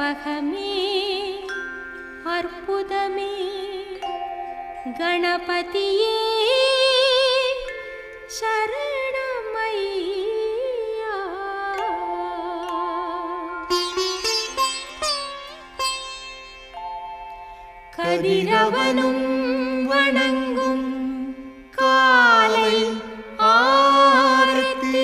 கற்பகமே அற்புதமே கணபதியே சரணமையா கதிரவனும் வணங்கும் காலை ஆரத்தி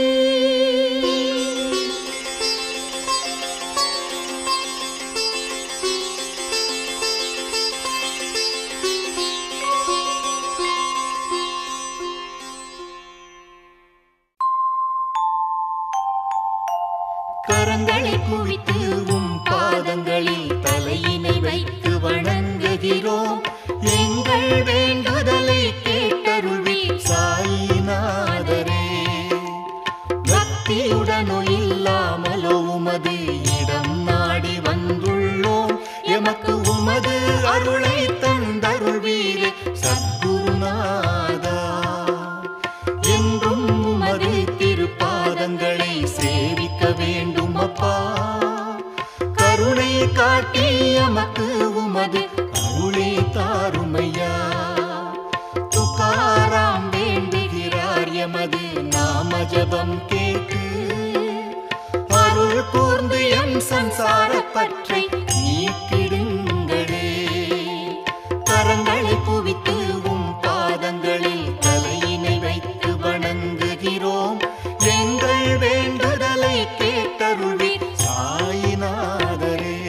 கரங்களை குவித்து உம் பாதங்களில் தலையினை வைத்து வணங்குகிறோம் எங்கள் வேண்டுதலை கேட்டருள்வி சாயிநாதரே பக்தியுடனோ இல்லாமலோ உமது இடம் நாடி வந்துள்ளோம் எமக்கு உமது அருளை தந்தருள்வீரே சத்குருநாதா என்றும் உமது திருப்பாதங்களை சேவிக்க வேண்டும் அப்பா கருணை காட்டி எமக்கு உமது அருளே தாருமையா துக்காராம் வேண்டுகிறார் எமது நாம ஜபம் கேட்டு அருள் கூர்ந்து எம் சம்சார பற்றை நீக்கிடுங்களே கரங்களை குவித்து உம் பாதங்களில் தலையினை வைத்து வணங்குகிறோம் எங்கள் வேண்டுதலை கேட்டருள்வி சாயிநாதரே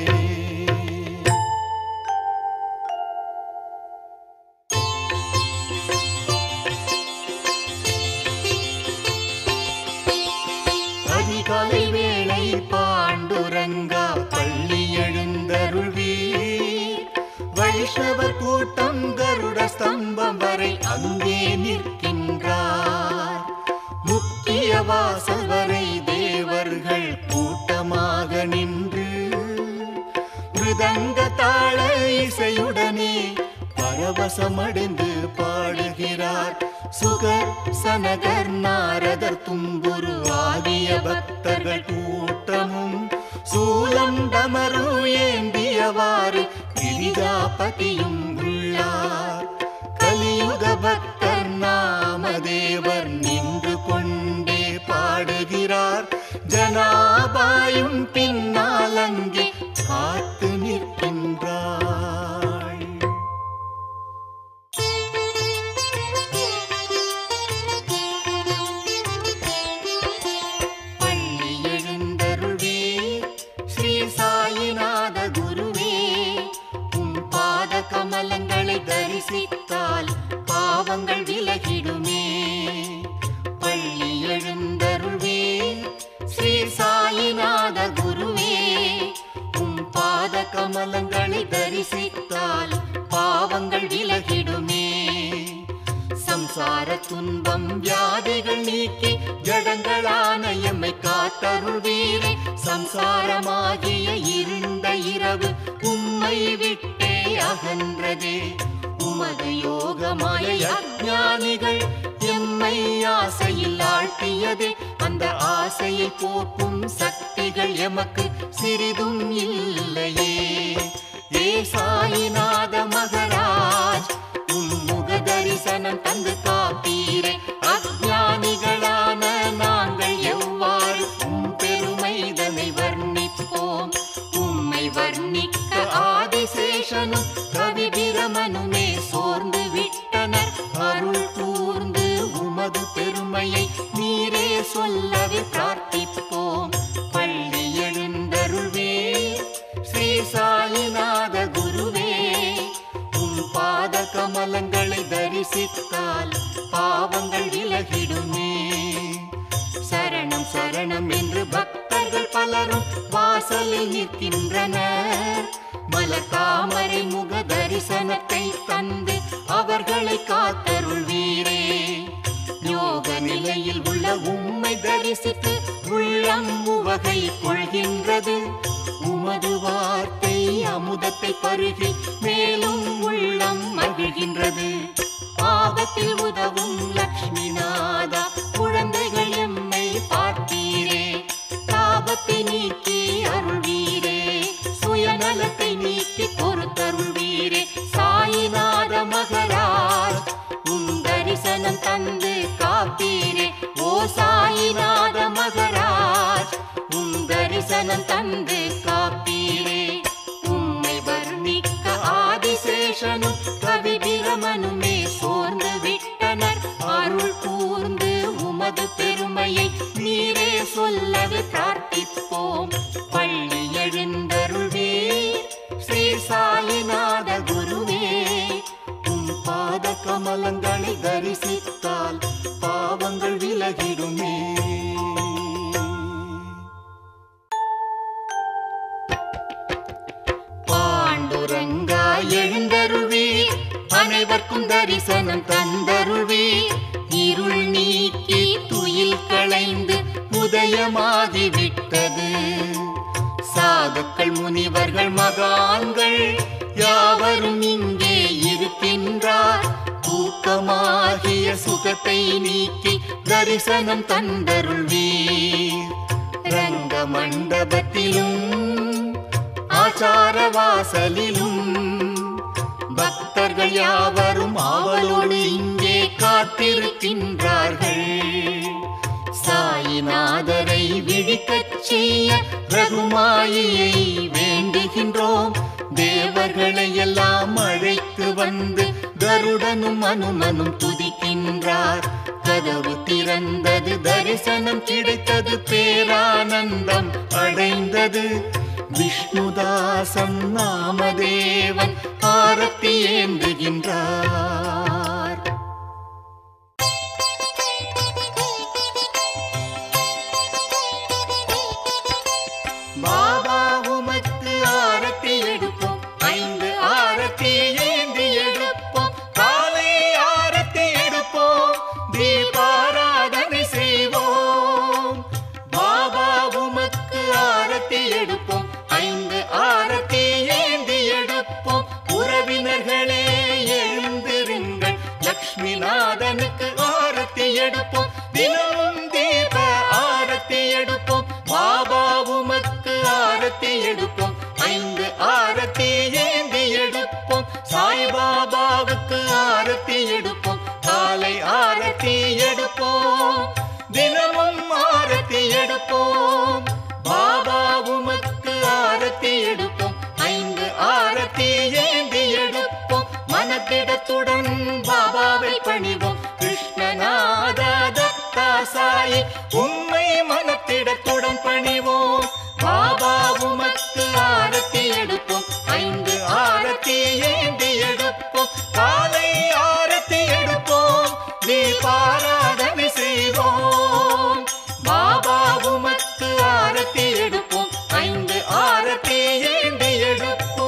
அதிகாலை வேளை பாண்டுரங்கா பள்ளி எழுந்தருள்வீர் வைஷ்ணவர் கூட்டம் கருட ஸ்தம்பம் வரை அங்கே நிற்கின்றார் முக்கிய வாசல் வரை தேவர்கள் கூட்டமாக நின்று மிருதங்க தாள இசையுடனே பரவசமடைந்து பாடுகிறார் சுகர் சனகர் நாரதர் தும்புரு ஆகிய பக்தர்கள் கூட்டமும் சூலம் டமரு ஏந்தியவாறு கிரிஜாபதியும் உள்ளார் கலியுக பக்தர் நாமதேவர் நின்று கொண்டே பாடுகிறார் ஜனாபாயும் பின்னால் அங்கே காத்து நிற்கின்றாள் பள்ளி எழுந்தருள்வே ஸ்ரீ சாயிநாத குருவே உம் பாத கமலங்களை தரிசித்தால் பாவங்கள் விலகிடுமே பள்ளி எழுந்தருள்வே ஸ்ரீ சாயிநாத குருவே உம் பாத கமலங்களை தரிசித்தால் பாவங்கள் விலகிடுமே சம்சார துன்பம் வியாதிகள் நீக்கி ஜடங்களான எம்மை காத்தருள்வீரே சம்சாரமாகிய இருண்ட இரவு உம்மை விட்டே அகன்றதே உமது யோகமாய அஞ்ஞானிகள் எம்மை ஆசையில் ஆழ்த்தியதே அந்த ஆசையை போக்கும் சக்திகள் எமக்கு சிறிதும் இல்லையே ஏ சாயிநாத மகராஜ் உம் முக தரிசனம் தந்து காப்பீரே அஞ்ஞானிகளான நாங்கள் எவ்வாறு உம் பெருமைதனை வர்ணிப்போம் உம்மை வர்ணிக்க ஆதிசேஷனும் கவி பிரமனுமே சோர்ந்து விட்டனர் அருள் கூர்ந்து உமது பெருமையை நீரே சொல்லவே பிரார்த்திப்போம் பள்ளி எழுந்தருள்வே ஸ்ரீ சாயிநாத குருவே உம் பாத கமலங்களை தரிசித்தால் பாவங்கள் விலகிடுமே சரணம் சரணம் என்று பக்தர்கள் பலரும் வாசலில் நிற்கின்றனர் மலர் தாமரை முக தரிசனத்தை தந்து அவர்களை காத்தருள்வீரே யோக நிலையில் உள்ள உம்மை தரிசித்து உள்ளம் உவகை கொள்கின்றது உமது வார்த்தை அமுதத்தை பருகி மேலும் உள்ளம் மகிழ்கின்றது ஆபத்தில் உதவும் லக்ஷ்மி நாதா குழந்தைகள் எம்மை பார்த்தீரே தாபத்தை நீக்கி அருள்வீரே சுய துக்கத்தை நீக்கி தரிசனம் தந்தருள்வீர் ரங்க மண்டபத்திலும் ஆச்சார வாசலிலும் பக்தர்கள் யாவரும் ஆவலோடு இங்கே காத்திருக்கின்றார்கள் சாயிநாதரை விழிக்கச் செய்ய ரகுமாயியை வேண்டுகின்றோம் தேவர்களை எல்லாம் அழைத்து வந்து கருடனும் அனுமனும் துதிக்கின்றார் கதவு திறந்தது தரிசனம் கிடைத்தது பேரானந்தம் அடைந்தது விஷ்ணுதாசம் நாமதேவன் ஆரத்தி ஏந்துகின்றார் பாபா உமக்கு ஆரத்தி எடுப்போம் ஐந்து ஆரத்தி ஏந்தி எடுப்போம் காலை ஆரத்தி எடுப்போம் தீபாராதனை செய்வோம் பாபா உமக்கு ஆரத்தி எடுப்போம் ஐந்து ஆரத்தி ஏந்தி எடுப்போம் உறவினர்களே எழுந்திருங்கள் லக்ஷ்மிநாதனுக்கு ஆரத்தி எடுப்போம் தினமும் தீப ஆரத்தி எடுப்போம் பாபா உமக்கு ஆரத்தி எடுப்போம் ஐந்து ஆரத்தி ஏந்தி எடுப்போம் சாய்பாபாவுக்கு ஆரத்தி எடுப்போம் காலை ஆரத்தி எடுப்போம் தினமும் ஆரத்தி எடுப்போம் பாபா உமக்கு ஆரத்தி எடுப்போம் ஐந்து ஆரத்தி ஏந்தி எடுப்போம் மனத்திடத்துடன் பாபாவை பணிவோம் கிருஷ்ணநாத தத்தா சாயி உம்மை மனத்திடத்துடன் பணிவோம் பாபா உமக்கு ஆரத்தி எடுப்போம் ஐந்து ஆரத்தி ஏந்தி எடுப்போம் காலை ஆரத்தி எடுப்போம் தீபாராதனை செய்வோம் பாபா உமக்கு ஆரத்தி எடுப்போம் ஐந்து ஆரத்தி ஏந்தி எடுப்போம்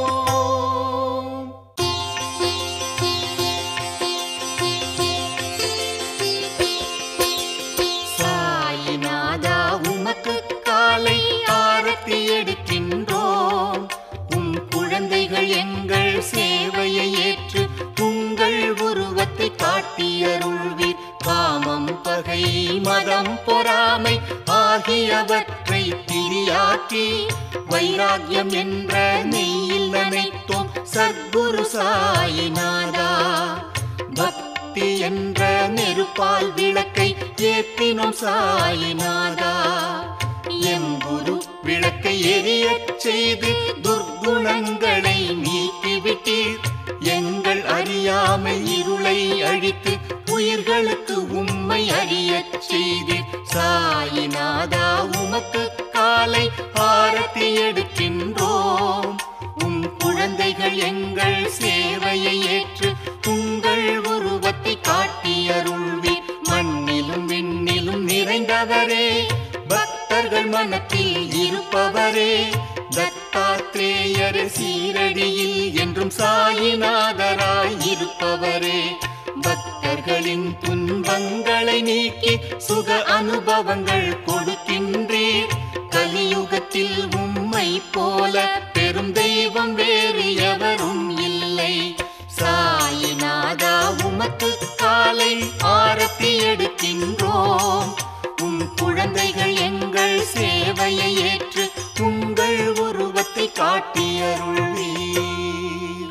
சாயிநாதா உமக்கு காலை ஆரத்தி எடுக்கின்றோம் உம் குழந்தைகள் எங்கள் சேவையை ஏற்று உங்கள் உருவத்தை காட்டியருள்வீர் காமம் பகை மதம் பொறாமை ஆகியவற்றை திரியாக்கி வைராக்கியம் என்ற நெய்யில் நனைத்தோம் சர்க்குரு சாயிநாதா பக்தி என்ற நெருப்பால் விளக்கை ஏற்றினோம் சாயிநாதா எம் குரு விளக்கை எரியச் செய்து துர்குணங்களை நீக்கிவிட்டீர் எங்கள் அறியாமை இருளை அழித்து உயிர்களுக்கு உம்மை அறியச் செய்தீர் சாயிநாதா உமக்கு காலை ஆரத்தி எடுக்கின்றோம் உம் குழந்தைகள் எங்கள் சேவையை ஏற்று உங்கள் உருவத்தை காட்டியருள்வீர் மண்ணிலும் விண்ணிலும் நிறைந்தவரே பக்தர்கள் மனத்தில் இருப்பவரே தத்தாத்ரேயர் சீரடியில் என்றும் சாயிநாதராய் இருப்பவரே பக்தர்களின் துன்பங்களை நீக்கி சுக அனுபவங்கள் கொடுக்கின்றீர் கலியுகத்தில் உம்மை போல பெரும் தெய்வம் வேறு எவரும் இல்லை சாயிநாதா உமக்கு காலை ஆரத்தி எடுக்கின்றோம் உம் குழந்தைகள் எங்கள் சேவையை ஏற்று உங்கள் உருவத்தை காட்டியருள்வீர்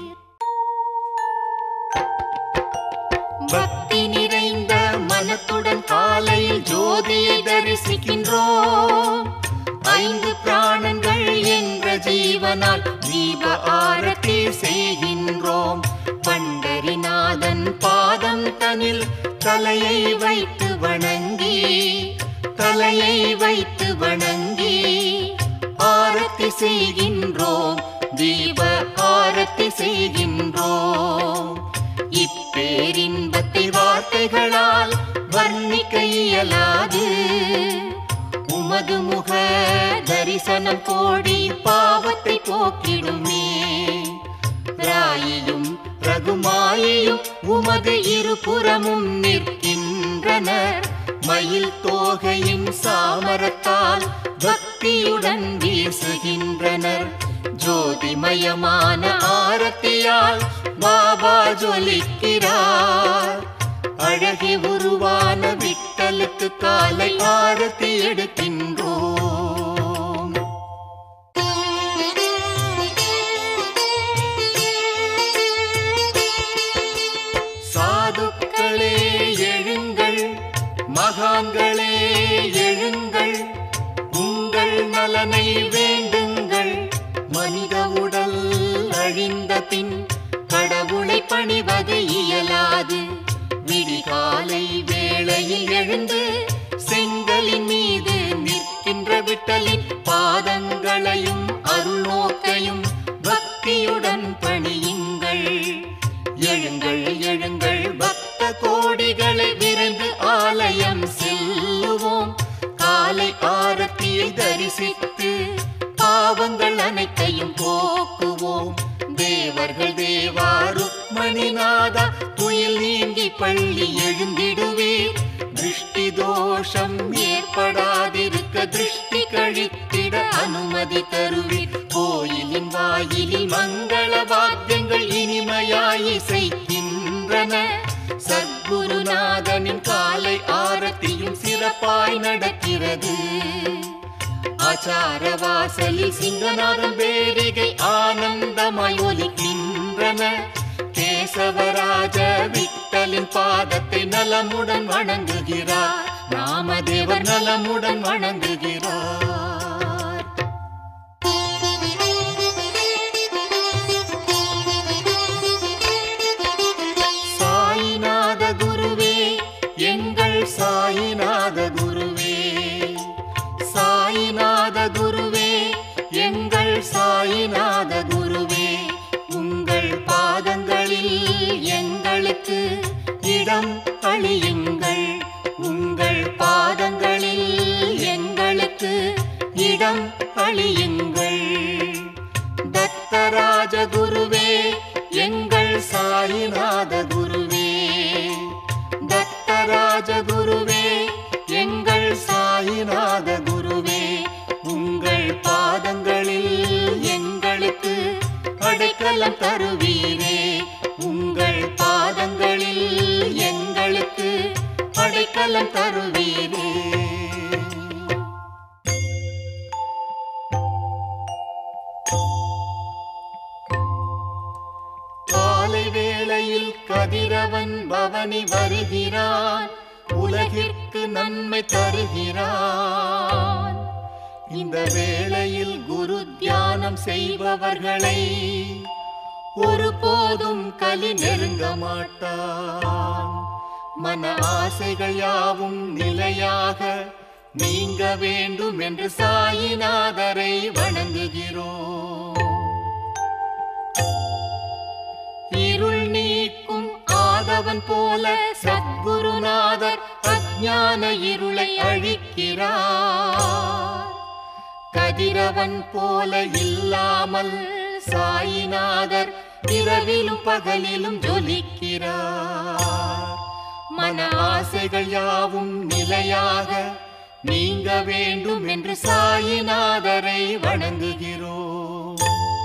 பக்தி நிறைந்த மனத்துடன் காலையில் ஜோதியை தரிசிக்கின்றோம் ஐந்து பிராணங்கள் என்ற ஜீவனால் தீப ஆரத்தி செய்கின்றோம் பண்டரிநாதன் பாதம் தனில் தலையை வைத்து வணங்கி தலையை வைத்து வணங்கி ஆரத்தி செய்கின்றோம் தீப ஆரத்தி செய்கின்றோம் இப்பேரின்பத்தை வார்த்தைகளால் வர்ணிக்க இயலாது உமது முக தரிசனம் கோடி பாவத்தை போக்கிடுமே ராயியும் ரகுமாயியும் உமது இருபுறமும் நிற்கின்றனர் மயில் தோகையின் சாமரத்தால் பக்தியுடன் வீசுகின்றனர் ஜோதிமயமான ஆரத்தியால் பாபா ஜொலிக்கிறார் பழகி உருவான விட்டலுக்கு காலை ஆரத்தி எடுக்கின்றோம் சாதுக்களே எழுங்கள் மகான்களே எழுங்கள் உங்கள் நலனை வேண்டுங்கள் மனித உடல் அழிந்த பின் கடவுளை பணிவது இயலாது விடிகாலை வேளையில் எழுந்து செங்கலின் மீது நிற்கின்ற விட்டலின் பாதங்களையும் அருள்நோக்கையும் பக்தியுடன் பணியுங்கள் எழுங்கள் எழுங்கள் பக்த கோடிகளை விரைந்து ஆலயம் செல்லுவோம் காலை ஆரத்தியை தரிசித்து பாவங்கள் அனைத்தையும் போக்குவோம் தேவர்கள் தேவா ருக்மணிநாதா துயில் நீங்கி பள்ளி எழுந்திடுவீர் திருஷ்டி தோஷம் ஏற்படாதிருக்க திருஷ்டி கழித்திட அனுமதி தருவீர் கோயிலின் வாயிலில் மங்கள வாத்தியங்கள் இனிமையாய் இசைக்கின்றன சத்குருநாதனின் காலை ஆரத்தியும் சிறப்பாய் நடக்கிறது ஆச்சார வாசலில் சிங்கநாதன் பேரிகை ஆனந்தமாய் ஒலிக்கின்றன கேசவராஜ விட்டலின் பாதத்தை நலமுடன் வணங்குகிறார் ராமதேவர் நலமுடன் வணங்குகிறார் சாயிநாத குருவே எங்கள் சாயிநாத குருவே சாயிநாத குருவே எங்கள் சாயிநாத குருவே உங்கள் பாதங்களில் எங்களுக்கு இடம் அழியுங்கள் உங்கள் பாதங்களில் எங்களுக்கு இடம் அழியுங்கள் தத்தராஜ குருவே எங்கள் சாயிநாத குருவே தத்தராஜ குருவே எங்கள் சாயிநாத குருவே உங்கள் பாதங்களில் எங்களுக்கு அடைக்கலம் தருவீரே உங்கள் பாதங்களில் எங்களுக்கு அடைக்கலம் தருவீரே காலை வேளையில் கதிரவன் பவனி வருகிறான் உலகிற்கு நன்மை தருகிறான் இந்த வேளையில் குரு தியானம் செய்பவர்களை ஒருபோதும் கலி நெருங்க மாட்டான் மன ஆசைகள் யாவும் நிலையாக நீங்க வேண்டும் என்று சாயிநாதரை வணங்குகிறோம் இருள் நீக்கும் ஆதவன் போல சத்குருநாதர் அஞ்ஞான இருளை அழிக்கிறார் கதிரவன் போல இல்லாமல் சாயிநாதர் இரவிலும் பகலிலும் ஜொலிக்கிறார் மன ஆசைகள் யாவும் நிலையாக நீங்க வேண்டும் என்று சாயிநாதரை வணங்குகிறோம்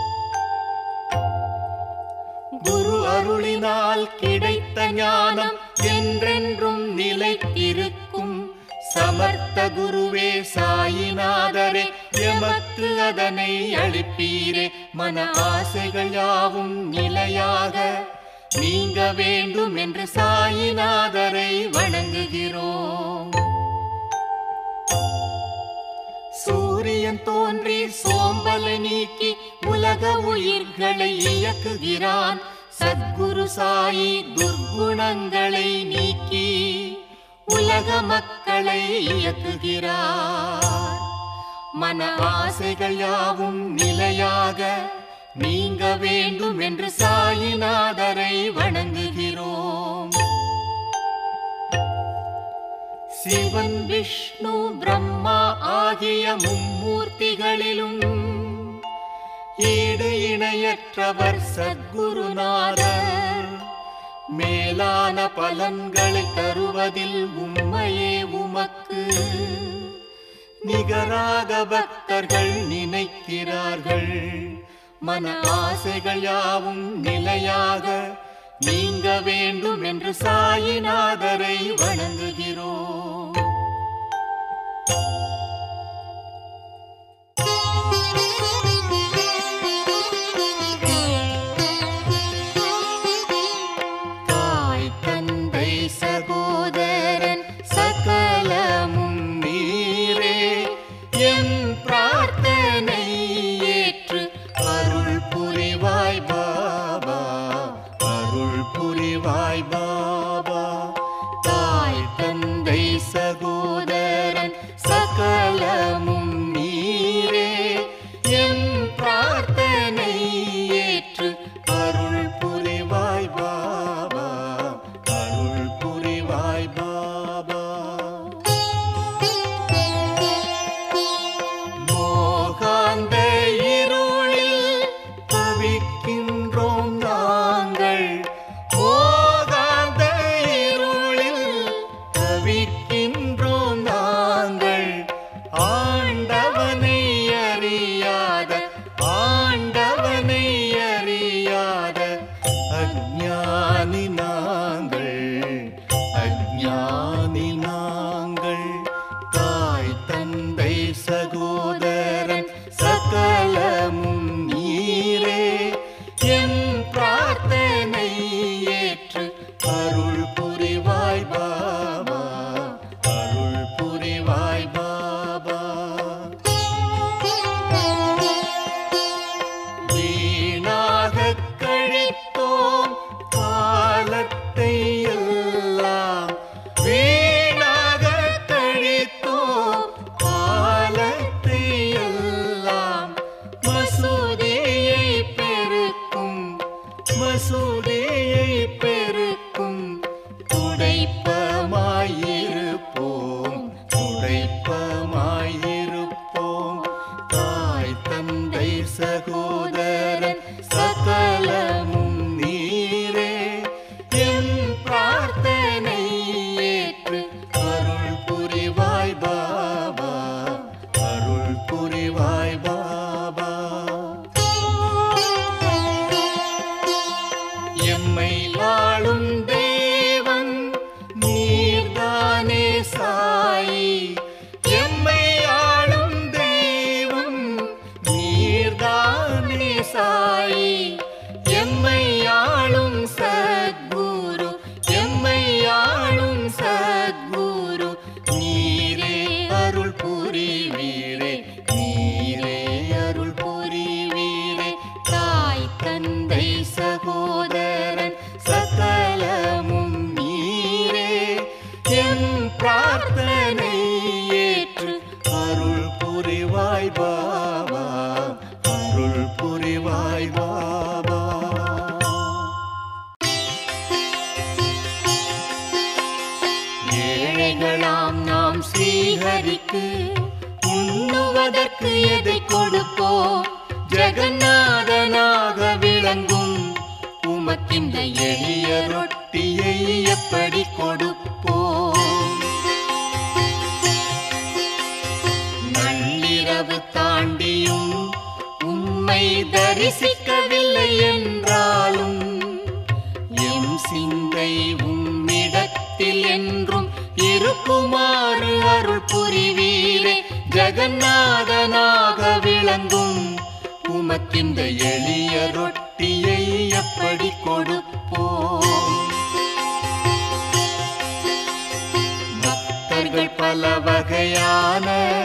குரு அருளினால் கிடைத்த ஞானம் என்றென்றும் நிலைத்திருக்கும் சமர்த்த குருவே சாயிநாதரே எமக்கு அதனை அளிப்பீரே மன ஆசைகள் யாவும் நிலையாக நீங்க வேண்டும் என்று சாயிநாதரை வணங்குகிறோம் சூரியன் தோன்றி சோம்பலை நீக்கி உலக உயிர்களை இயக்குகிறான் சத்குரு சாயி துர்குணங்களை நீக்கி உலக மக்களை இயக்குகிறார் மன ஆசைகள் யாவும் நிலையாக நீங்க வேண்டும் என்று சாயிநாதரை வணங்குகிறோம் சிவன் விஷ்ணு பிரம்மா ஆகிய மும்மூர்த்திகளிலும் ஈடு இணையற்றவர் சத்குருநாதர் மேலான பலன்களை தருவதில் உம்மையே உமக்கு நிகராக பக்தர்கள் நினைக்கிறார்கள் மன ஆசைகள் யாவும் நிலையாக நீங்க வேண்டும் என்று சாயிநாதரை வணங்குகிறோம் தாய் தந்தை சகோதரன் சகலமும் நீரே என் பிரார்த்தனை ஏற்று அருள் புரிவாய் பாபா அருள் புரிவாய் பாபா தாய் தந்தை சகோதரன் சகலமும் நீரே என் பிரார்த்தனை ஏற்று அருள் புரிவாய் பாபா அருள் புரிவாய் பாபா மோகாந்த இருளில் தவிக்கின்றோம் நாங்கள் மோகாந்த இருளில் தவிக்கின்றோம் நாங்கள் ஆண்டவனை அறியாத ஆண்டவனை அறியாத அஞ்ஞானி நாங்கள் அஞ்ஞானி நாங்கள் தாய் தந்தை சகோதரன் சகலமும் நீரே என் பிரார்த்தனை ஏற்று அருள் புரிவாய் பாபா அருள் புரிவாய் பாபா வீணாக கழித்தோம் காலத்தை எல்லாம் வீணாக கழித்தோம் காலத்தை எல்லாம் மசூதியை பெருக்கும் மசூதியை பெருக்கும் துடைப்பமாயிருப்போம் துடைப்பமாயிருப்போம் தாய் தந்தை சகோதரன் சகலமும் நீரே என் பிரார்த்தனை ஏற்று அருள் புரிவாய் பாபா அருள் புரிவாய் பாபா எம்மை ஆளும் தேவன் நீர்தானே சாயி எம்மை ஆளும் தெய்வம் நீர்தானே சாயி எம்மை ஆளும் சத்குரு எம்மை ஆளும் சத்குரு நீரே அருள் புரிவீரே நீரே அருள் புரிவீரே தாய் தந்தை சகோதரன் சகலமும் நீரே என் பிரார்த்தனை ஏற்று அருள் புரிவாய் பாபா அருள் புரிவாய் பாபா ஏழைகளாம் நாம் ஸ்ரீஹரிக்கு உண்ணுவதற்கு எதை கொடுப்போம் ஜெகநாதனாக விளங்கும் உமக்கின்ற எளிய ரொட்டியை எப்படி கொடுப்போம் நள்ளிரவு தாண்டியும் உம்மை தரிசிக்கவில்லை என்றாலும் எம் சிந்தை உம்மிடத்தில் என்றும் இருக்குமாறு அருள் புரிவீரே ஜெகநாதனாக விளங்கும் உமக்கின்ற எளிய ரொட்டியை எப்படி கொடுப்போம் பக்தர்கள் பல வகையான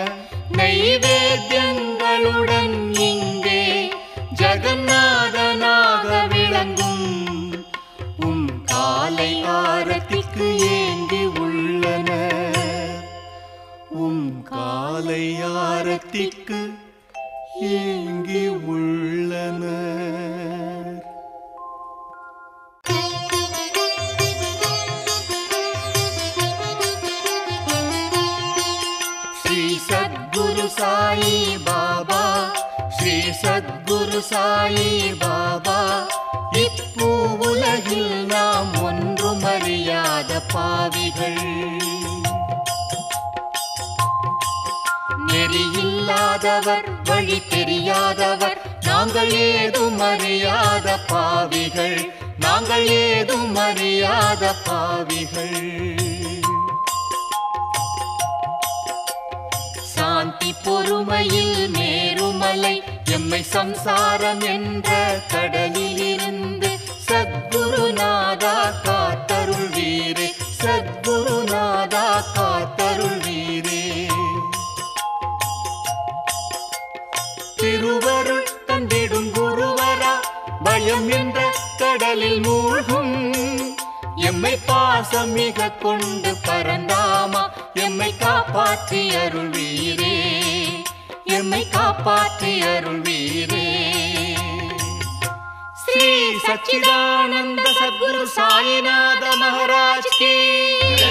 நைவேத்தியங்களுடன் இங்கே ஜெகநாதனாக விளங்கும் உம் காலை ஆரத்திக்கு ஏங்கி உள்ளனர் உம் காலை ஆரத்திக்கு ஏங்கி உள்ளனர் ஸ்ரீ சத்குரு சாயி பாபா ஸ்ரீ சத்குரு சாயி பாபா இப்பூ உலகில் நாம் ஒன்றும் அறியாத பாவிகள் நெறியில்லாதவர் வழி தெரியாதவர் நாங்கள் ஏதும் அறியாத பாவிகள் நாங்கள் ஏதும் அறியாத பாவிகள் சாந்தி பொறுமையில் மேருமலை எம்மை சம்சாரம் என்ற கடலில் இருந்து சத்குருநாதா காத்தருள் வீரே சத்குருநாதா காத்தருள் வீரே திருவருள் தந்திடும் குருவரா பயம் என்ற கடலில் மூழ்கும் எம்மை பாசம் மிக கொண்டு பரந்தாமா எம்மை காப்பாற்றி அருள்வீரே எம்மை காப்பாற்றி அருள்வீரே ஸ்ரீ சச்சிதானந்த சத்குரு சாயிநாத மகாராஜ் கி